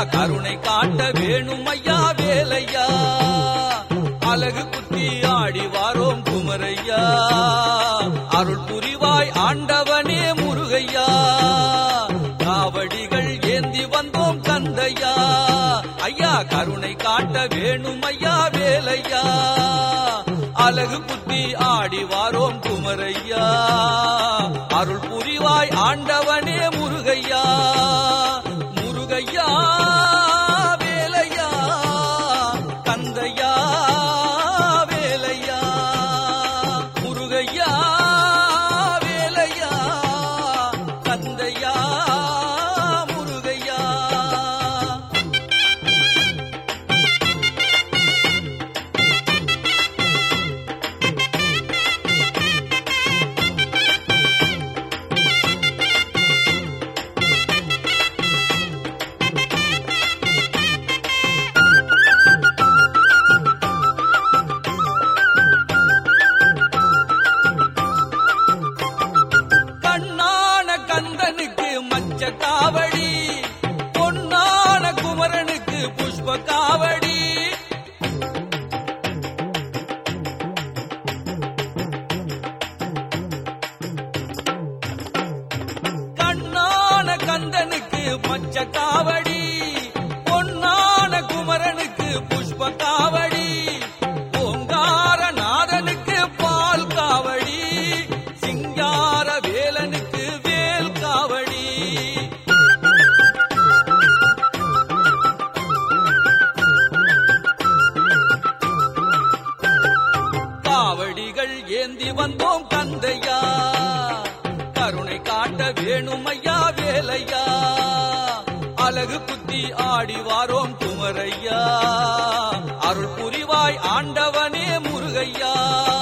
கருணை காட்ட வேணும் ஐயா வேலையா அழகு குத்தி ஆடி வாரோம் குமரையா அருள் புரிவாய் ஆண்டவனே முருகையா காவடிகள் ஏந்தி வந்தோம் கந்தையா ஐயா கருணை காட்ட வேணும் ஐயா வேலையா அழகு குத்தி ஆடி வாரோம் குமரையா அருள் புரிவாய் ஆண்டவனே முருகையா முருகையா வேலையா கந்தையா வேலையா முருகையா வேலையா கந்தையா முருகையா கண்ணான கந்தனுக்கு மஞ்ச காவடி பொன்னான குமரனுக்கு புஷ்ப காவடி கண்ணான கந்தனுக்கு மஞ்ச காவடி பொன்னான குமரனுக்கு புஷ்ப காவடி ஓங்கார நாதனுக்கு பால் காவடி சிங்கார வேலனுக்கு வேல் காவடி காவடிகள் ஏந்தி வந்தோம் கந்தையா கருணை காட்ட வேணும் ஐயா வேலையா அழகு குத்தி ஆடி வாரோம் குமரையா அருள் புரிவாய் ஆண்டவனே முருகையா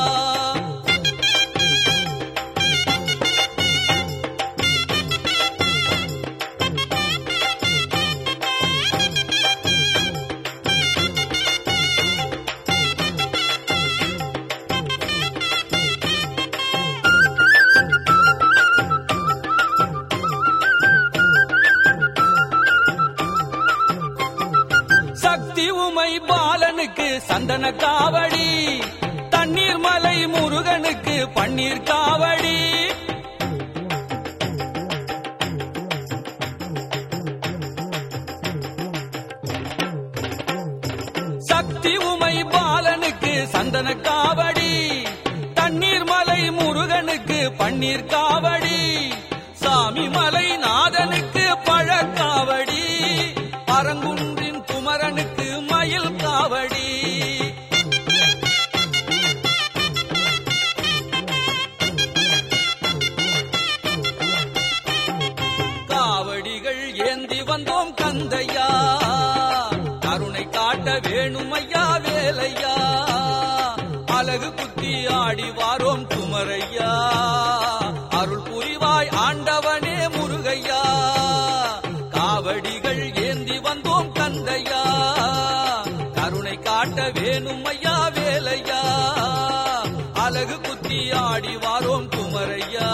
சக்தி உமை பாலனுக்கு சந்தன காவடி தண்ணீர் மலை முருகனுக்கு பன்னீர் காவடி சக்தி உமை பாலனுக்கு சந்தன காவடி தண்ணீர் மலை முருகனுக்கு பன்னீர் காவடி சாமி மலை நாதனுக்கு பழக்காவடி பரங்குன்றின் குமரனுக்கு மயில் காவடி காவடிகள் ஏந்தி வந்தோம் கந்தையா கருணை காட்ட வேணும் ஐயா வேலையா அழகு குத்தி ஆடி வாரோம் குமரையா அருள் புரிவாய் ஆண்டவனே முருகையா காவடிகள் ஏந்தி வந்தோம் கந்தையா கருணை காட்ட வேணும் ஐயா வேலையா அழகு குத்தி ஆடி வாரோம் குமரையா